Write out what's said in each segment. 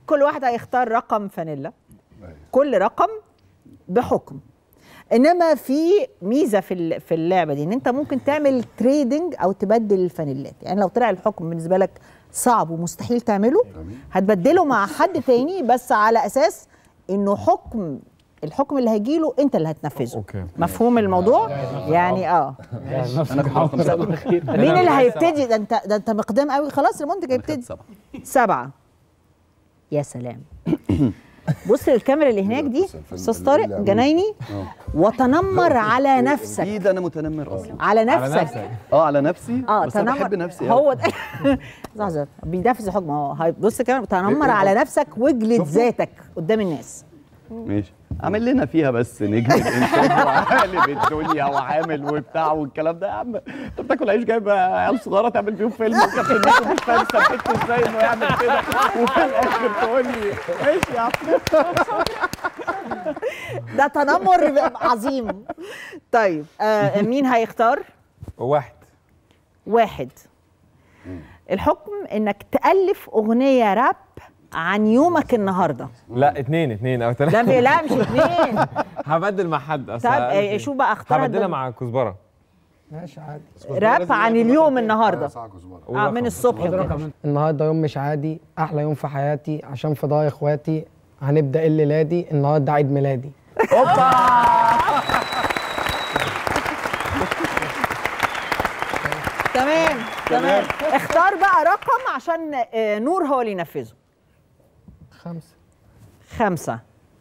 كل واحد هيختار رقم فانيلا كل رقم بحكم انما في ميزه في ال- في اللعبه دي ان انت ممكن تعمل تريدنج او تبدل الفانيلات يعني لو طلع الحكم بالنسبه لك صعب ومستحيل تعمله هتبدله مع حد تاني بس على اساس انه حكم الحكم اللي هيجيله انت اللي هتنفذه اوكي مفهوم الموضوع يعني اه انا كنت رقم سبعه مين اللي هيبتدي ده انت ده انت مقدام قوي خلاص المنتج هيبتدي سبعه سبعة يا سلام بص الكاميرا اللي هناك دي استاذ طارق جنايني وتنمر على نفسك اكيد انا متنمر اصلا على نفسك اه على نفسي اه بس انا تنمر بحب نفسي هو هو ده لحظة، بينفذ الحكم هو هاي- بص كمان تنمر على نفسك واجلد ذاتك قدام الناس ماشي عامل لنا فيها بس نجم الانتاج وعالم الدنيا وعامل وبتاع والكلام ده يا عم انت بتاكل عيش جايب عيال صغيره تعمل فيهم فيلم وكابتن نيكو مش فاهم ثبته ازاي انه يعمل كده وفي الاخر تقول لي ماشي يا عم ده تنمر عظيم طيب آه مين هيختار واحد واحد الحكم انك تألف اغنية راب عن يومك النهارده لا اتنين اتنين او لا تلاته ب- لا مش اتنين هبدل مع حد اصل طب أقل آه، شيء. شوف بقى اختار هبدلها الد- مع كزبره ماشي عادي راب عن اليوم النهارده ساعة كزبرة قول اه رقم. من الصبح كده. النهارده يوم مش عادي احلى يوم في حياتي عشان في ضاي اخواتي هنبدا الليله دي النهارده عيد ميلادي تمام تمام اختار بقى رقم عشان آه، نور هو اللي ينفذه خمسه خمسة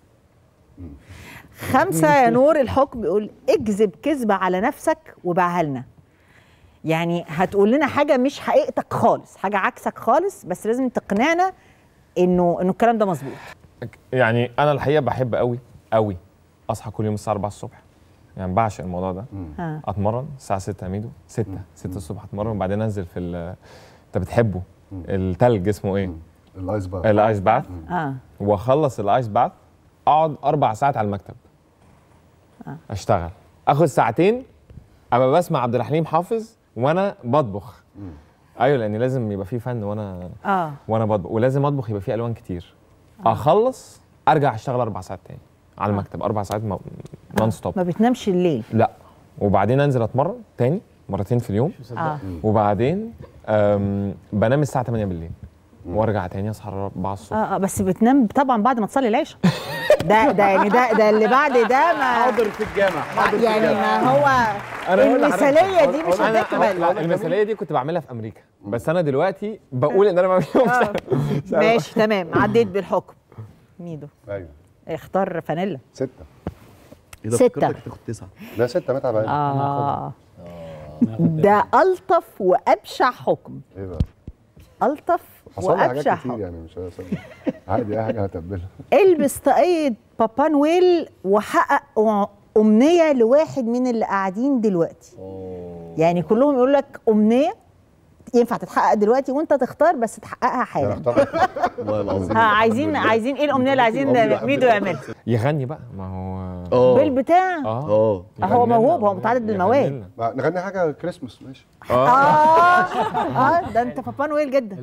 خمسة يا نور الحكم بيقول اكذب كذبة على نفسك وبيعها لنا يعني هتقول لنا حاجة مش حقيقتك خالص حاجة عكسك خالص بس لازم تقنعنا انه انه الكلام ده مظبوط يعني انا الحقيقه بحب قوي قوي اصحى كل يوم الساعه 4 الصبح يعني بعشق الموضوع ده ها. اتمرن الساعه 6 يا ميدو 6 6 الصبح اتمرن وبعدين انزل في ال- انت بتحبه التلج اسمه ايه؟ الايس بار الايس باث اه واخلص الايس باث اقعد اربع ساعات على المكتب اشتغل اخد ساعتين اما بسمع عبد الحليم حافظ وانا بطبخ ايوه لان لازم يبقى في فن وانا اه وانا بطبخ ولازم اطبخ يبقى فيه الوان كتير اخلص ارجع اشتغل اربع ساعات تاني على المكتب اربع ساعات نون ستوب ما بتنامش الليل لا وبعدين انزل اتمرن تاني مرتين في اليوم اه وبعدين أم، بنام الساعه 8 بالليل وارجع تاني اصحى 4 الصبح اه, آه بس بتنام طبعا بعد ما تصلي العشاء ده ده يعني ده ده اللي بعد ده ما حاضر في الجامع حاضر في يعني الجامع ما هو أقول لحضرتك- المثاليه دي مش أقول- أنا- هتكمل لا، المثاليه دي كنت بعملها في امريكا بس انا دلوقتي بقول ان انا بعملها مش ماشي تمام عديت بالحكم ميدو ايوه اختار فانيلا ستة ايه ده ستة. فكرتك تاخد تسعه لا ستة متعب عادي اه ده الطف وابشع حكم ايه بقى الطف حصل لي حاجات وابشع كتير حكم يعني مش هصدق عادي اي حاجة هتقبلها البس طاقية بابا نويل وحقق أ- امنيه لواحد من اللي قاعدين دلوقتي يعني كلهم يقول لك امنيه ينفع تتحقق دلوقتي وانت تختار بس تحققها انا حالا اخترت والله العظيم ها عايزين عايزين ايه الامنيه اللي عايزين ميدو يعملها يغني بقى ما هو اه بالبتاع اه اه هو موهوب هو متعدد المواهب ما- نغني حاجة كريسمس ماشي اه اه ده انت بابا نويل جدا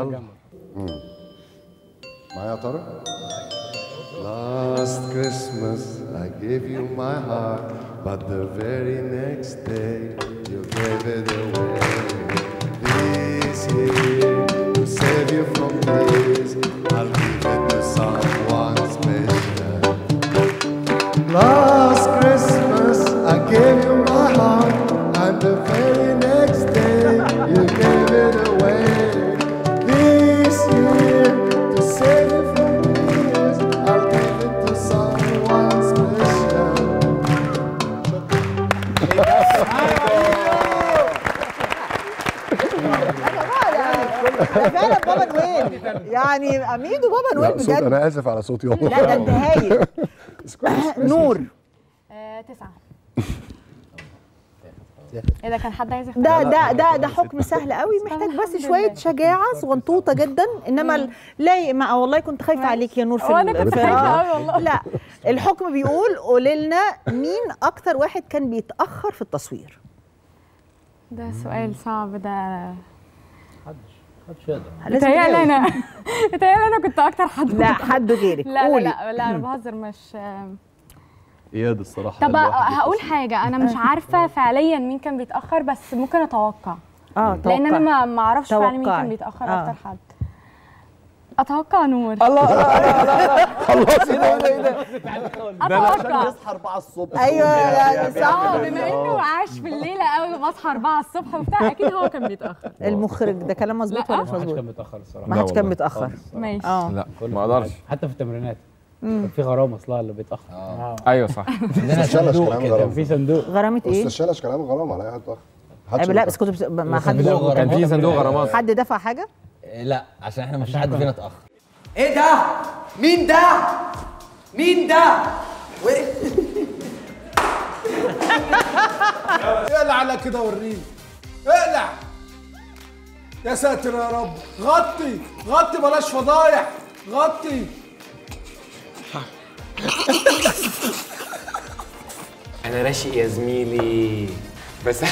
معايا يا ترى Last Christmas I gave you my heart But the very next day you gave it away This year to save you from this I'll give it to someone special Last Christmas I gave you my heart And the very next day you gave it away This year to save you from this I'll give it to someone special ده فعلا بابا نويل يعني ميدو بابا نويل لا صوت بجد انا اسف على صوتي والله لا ده انت هايل نور آه، تسعة ايه ده كان حد عايز يختار ده ده ده ده حكم سهل قوي محتاج بس الحمد شويه لله. شجاعه صغنطوطه جدا انما ال- لا ما والله كنت خايفه عليك يا نور في وانا ال- كنت في- خايفة آه. أوي والله. لا الحكم بيقول قولي لنا مين اكتر واحد كان بيتاخر في التصوير ده سؤال صعب ده لازم بتهيألي تجاوب. انا بتهيألي انا كنت اكتر حد لا حد غيرك لا لا قولي. لا لا انا بهزر مش اياد الصراحه طب الواحد هقول يتصل. حاجه انا مش عارفه فعليا مين كان بيتاخر بس ممكن اتوقع اه لان انا توقع. ما ما اعرفش فعلا مين توقعي. كان بيتاخر آه. اكتر حد اتوقع نور خلاص ايه ده ايه ده اتوقع يصحى 4 الصبح ايوه لا لا اه صح بما انه عاش في الليله قوي بصحى 4 الصبح وبتاع اكيد هو كان بيتاخر المخرج ده كلام مظبوط لا. ولا مش ما حدش مظبوط كان متاخر الصراحه ما لا حدش كان والله. متاخر ماشي اه لا كله ما اقدرش حتى في التمرينات كان في غرامه اصلها اللي بيتاخر اه ايوه صح عندنا شلش صندوق كلام كده غرام. في صندوق غرامه ايه؟ استاذ شلش كلام غرام على اي حد اخر أيوة لا بس كنت بس... ما حد صندوق كان في صندوق غرامات حد دفع حاجه؟ لا عشان احنا مفيش حد فينا اتاخر ايه ده؟ مين ده؟ مين ده؟ و... اقلع على كده وريني اقلع يا ساتر يا رب غطي غطي بلاش فضايح غطي انا راشق يا زميلي بس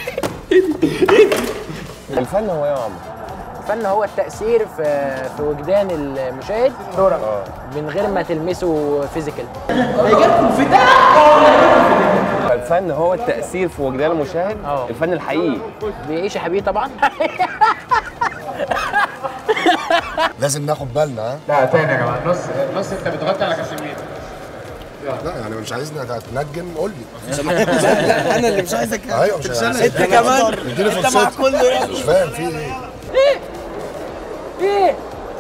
الفن هو ايه يا عمر؟ الفن هو التأثير في في وجدان المشاهد من غير ما تلمسه فيزيكال الفن هو التأثير في وجدان المشاهد اه. الفن الحقيقي بيعيش يا حبيبي طبعا لازم ناخد بالنا ها لا تاني يا جماعه نص نص انت بتغطي على كاسيمير لا يعني مش عايزني اتنجم قول لي لا انا اللي مش عايزك ايوه مش عايز انت كمان اديني انت مع فرصتي كله يا مش فاهم في ايه ايه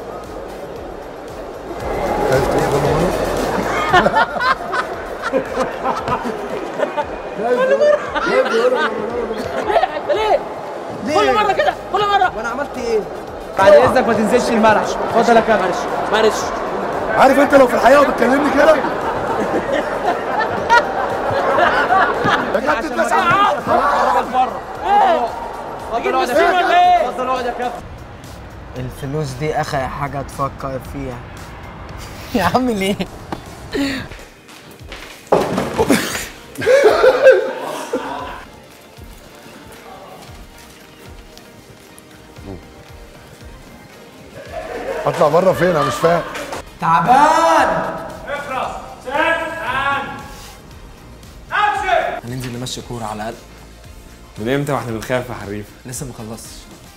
خايف تقول ده مرة ليه؟ كل مره كده كل مره وانا عملت ايه؟ بعد اذنك ما تنزلش الملعب اتفضل يا كابتن معلش معلش عارف انت لو في الحقيقه وبتكلمني كده يا كابتن ده ساعة. اتفضل اقعد يا كابتن ايه؟ اتفضل اقعد يا كابتن الفلوس دي اخر حاجه تفكر فيها يا عم ليه اطلع بره فين انا مش فاهم تعبان هننزل نمشي كوره على الاقل من امتى واحنا بنخاف يا حريف؟ لسه ما خلصتش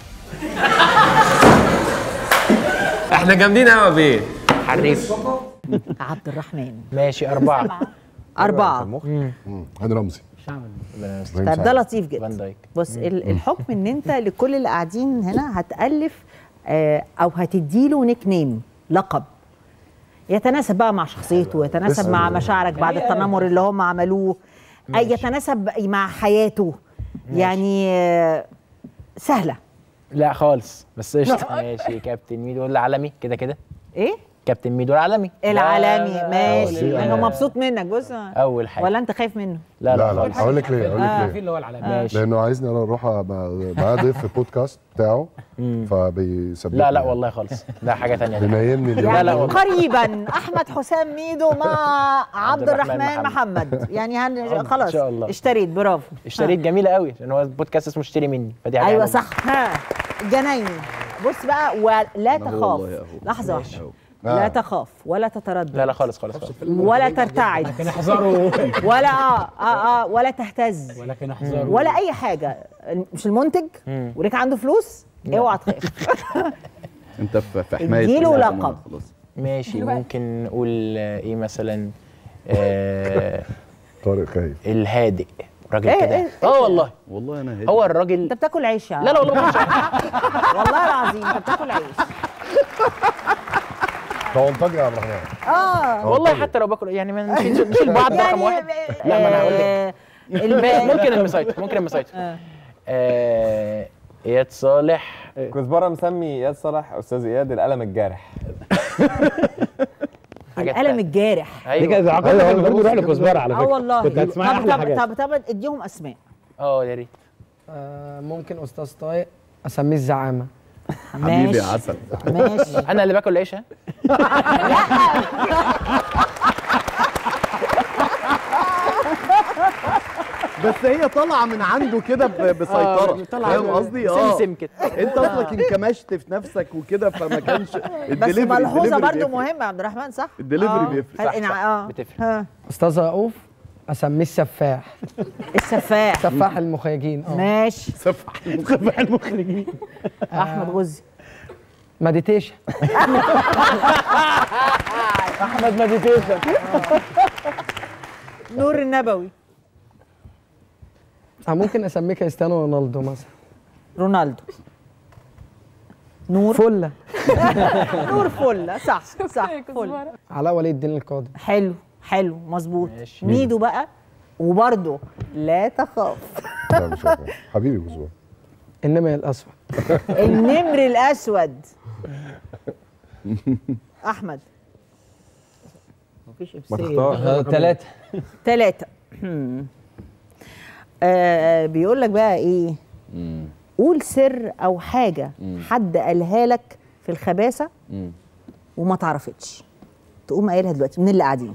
احنا جامدين قوي يا بيه حريف عبد الرحمن ماشي أربعة أربعة هاني رمزي طيب ده لطيف جدا فان دايك بص ال- الحكم ان انت لكل اللي قاعدين هنا هتالف آه، او هتديله نيك نيم لقب يتناسب بقى مع شخصيته ويتناسب اسأل. مع مشاعرك بعد التنمر اللي هم عملوه أي يتناسب مع حياته يعني آه، سهله لا خالص بس قشطة ماشي كابتن ميدو العالمي كده كده ايه كابتن ميدو العالمي العالمي لا، لا، ماشي أول- انا مبسوط منك بص أول حاجة ولا انت خايف منه لا لا لا لا خالص هقول لك ليه هقول لك في ليه اللي هو العلامه ماشي لانه عايزني انا اروح أبقى معاه ضيف في البودكاست بتاعه فبيثبتني لا لا والله خالص ده حاجة تانية دي. بينيمني اليوم يعني لا والله. قريبا احمد حسام ميدو مع عبد الرحمن الرحمن محمد. محمد يعني هن... إن خلاص شاء الله. اشتريت برافو اشتريت جميلة قوي لأن هو بودكاست اسمه اشتري مني فدي حاجة ايوه حلوة. صح ها جنايني بص بقى ولا تخاف والله أهو. لحظه واحده آه. لا تخاف ولا تتردد لا لا خالص خالص خالص ولا ترتعد لكن احذروا ولا اه اه اه ولا تهتز ولكن احذروا ولا اي حاجه مش المنتج وليك عنده فلوس اوعى تخاف انت في في حمايه اديله الناس لقب. خلاص ماشي ممكن نقول آه، ايه مثلا آه طارق خايف الهادئ راجل إيه كده إيه اه والله والله انا هادي هو الراجل انت بتاكل عيش يا لا لا والله ما كنتش- والله العظيم انت بتاكل عيش ده منتج يا عبد الرحمن اه والله حتى لو باكل يعني ما نشيل نشيل بعض رقم واحد لا ما انا هقول لك آه، الب- ممكن المسيطر ممكن المسيطر آه، اياد صالح كزبره مسمي اياد صلاح استاذ اياد القلم الجارح حاجات القلم تانية. الجارح دي ايوه كانت عقبال كان برضه روح لكزبره على اه فكره والله كنت هتسمعي طب احلى طب حاجات طب طب اديهم اسماء اه يا ريت آه ممكن استاذ طارق اسميه الزعامه حبيبي يا ماشي عسل ماشي انا اللي باكل العيش ها بس هي طالعه من عنده كده ب- بسيطره آه، طالعة فاهم قصدي اه سمسم كده انت اصلك انكمشت في نفسك وكده فما كانش بس الدليفري ملحوظه الدليفري برضو بيفرق. مهمه يا عبد الرحمن صح الدليفري آه. بيفرق. هل- إن- اه بتفرق. ها. استاذ رؤوف اسميه السفاح السفاح سفاح المخرجين اه ماشي سفح المخرجين احمد غزي مديتيشن احمد مديتيشن نور النبوي أو ممكن اسميه كريستيانو رونالدو مثلا رونالدو نور فله نور فله صح صح يا فل كزبرة. علاء ولي الدين القاضي حلو حلو مظبوط ماشي. ميدو بقى وبرضه لا تخاف لا مش عارف. حبيبي بوزوان النمر الاسود النمر الاسود احمد مفيش ما افساد تختار ثلاثة ثلاثة آه بيقول لك بقى ايه قول سر او حاجة حد قالها لك في الخباثة وما تعرفتش تقوم قايلها دلوقتي من اللي قاعدين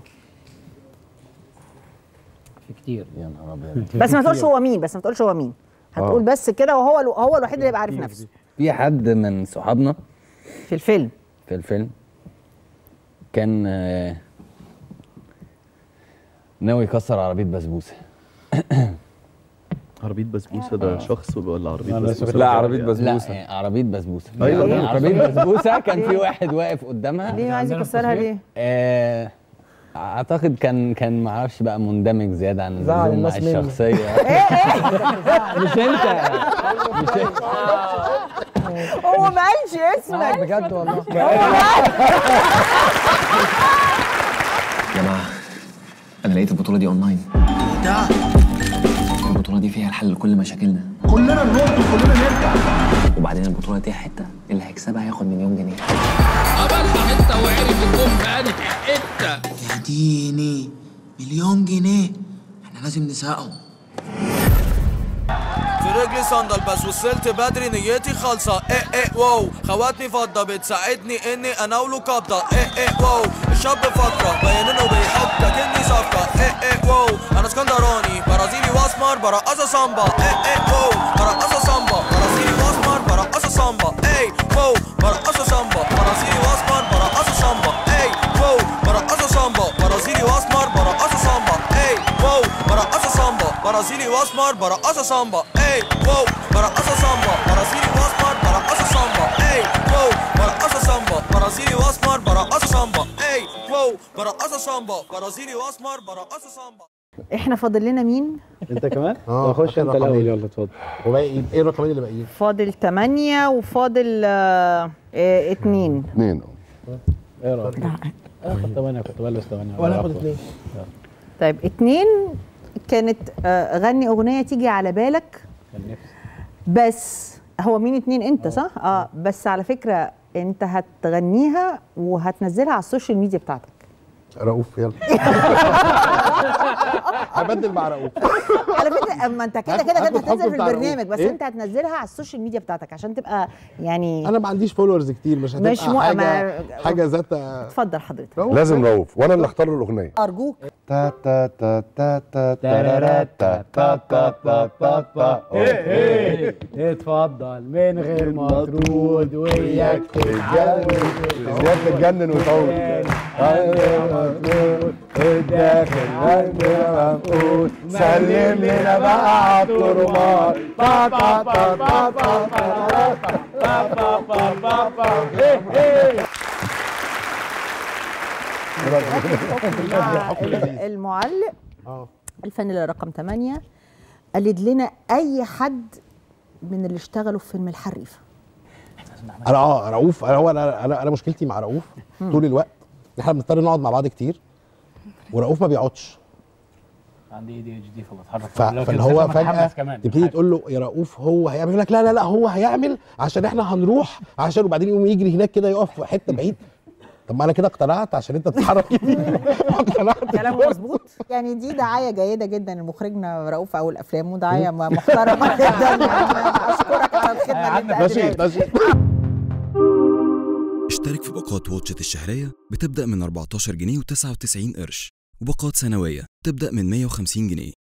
في كتير يا نهار ابيض بس ما تقولش هو مين بس ما تقولش هو مين هتقول بس كده وهو الو- هو الوحيد اللي يبقى عارف نفسه في حد من صحابنا في الفيلم في الفيلم كان آه، ناوي يكسر عربية بسبوسة عربيه بسبوسه ده شخص ولا عربيه لا، بسبوسه لا عربية لا بسبوسة آه، عربية بسبوسة أيوة. يعني عربية بسبوسة كان في واحد واقف قدامها ليه عايز عندنا يكسرها تصوير؟ ليه؟ آه، اعتقد كان كان معرفش بقى مندمج زيادة عن زعل اللزوم مع الناس منه. الشخصية مش انت مش انت هو ما قالش اسمك بجد والله يا جماعة أنا لقيت البطولة دي أونلاين البطولة دي فيها الحل لكل مشاكلنا كلنا ننط كلنا نرجع وبعدين البطولة دي حتة اللي هيكسبها هياخد مليون جنيه يا ديني مليون جنيه احنا لازم نساقهم في رجلي صندل بس وصلت بدري نيتي خالصة ايه ايه واو خواتني فضة بتساعدني اني اناوله قبضة ايه ايه واو الشاب فترة باين انه بيحب كأني صفقة ايه ايه واو انا اسكندراني برازيلي واسمر برقصة سامبا ايه ايه واو برقصة سامبا برازيلي واسمر برقصة سامبا ايه واو برقصة سامبا برازيلي واسمر برقصة سامبا ايه واو برقصة سامبا برازيلي واسمر برقصة سامبا ايه واو برقصة سامبا برازيلي واسمر برقصة سامبا ايه واو برقصة سامبا برازيلي واسمر برقصة سامبا ايه واو برقصة سامبا برازيلي واسمر برقصة سامبا ايه واو برقصة سامبا برازيلي واسمر برقصة سامبا احنا فاضل لنا مين؟ انت كمان؟ اه، طب خش آخر انت رقمين. الاول يلا اتفضل وباقي ايه ايه الرقمين اللي باقيين؟ فاضل ثمانية وفاضل آه آه اتنين اثنين ايه رايك؟ اخد ثمانية كنت بلبس ثمانية ولا هاخد اتنين طيب اتنين كانت آه غني أغنية تيجي على بالك كان نفسي بس هو مين اتنين انت صح؟ اه بس على فكرة انت هتغنيها وهتنزلها على السوشيال ميديا بتاعتك رؤوف يلا هبدل مع رؤوف على فكرة اما انت كده هاخد- كده كده هاخد هتنزل حكم في بتاع البرنامج رؤوف. بس إيه؟ انت هتنزلها على السوشيال ميديا بتاعتك عشان تبقى يعني انا ما عنديش فولورز كتير مش هتبقى مش مو- حاجه ما- حاجه ذات اتفضل حضرتك لازم رؤوف وانا اللي اختار له الاغنيه ارجوك تا تا تا تا تا تارارا تا تا تا تا تا تا ايه ايه اتفضل من غير مطرود وياك تتجوز زياد تتجنن وتعود الداخل قلبي منقود سلم لنا بقى على الترمات با با با با با با با با با با ايه ايه المعلق اه الفانيلا رقم 8 قلد لنا اي حد من اللي اشتغلوا في فيلم الحريفه انا اه رؤوف انا هو انا انا, أنا مشكلتي مع رؤوف طول الوقت ان احنا بنضطر نقعد مع بعض كتير ورؤوف ما بيقعدش عندي اي دي اتش دي فبتحرك ف- فاللي هو فجاه تبتدي تقول له يا رؤوف هو هيعمل يقول لك لا لا لا هو هيعمل عشان احنا هنروح عشان وبعدين يقوم يجري هناك كده يقف في حته بعيد طب ما انا كده اقتنعت عشان انت بتتحرك اقتنعت كلام مظبوط يعني دي دعايه جيده جدا لمخرجنا رؤوف او الافلام ودعايه محترمه جدا يعني اشكرك على الخدمه اللي انت قدمتها لي. اشترك في باقات واتشت الشهرية بتبدأ من 14 جنيه و99 قرش وباقات سنوية تبدأ من 150 جنيه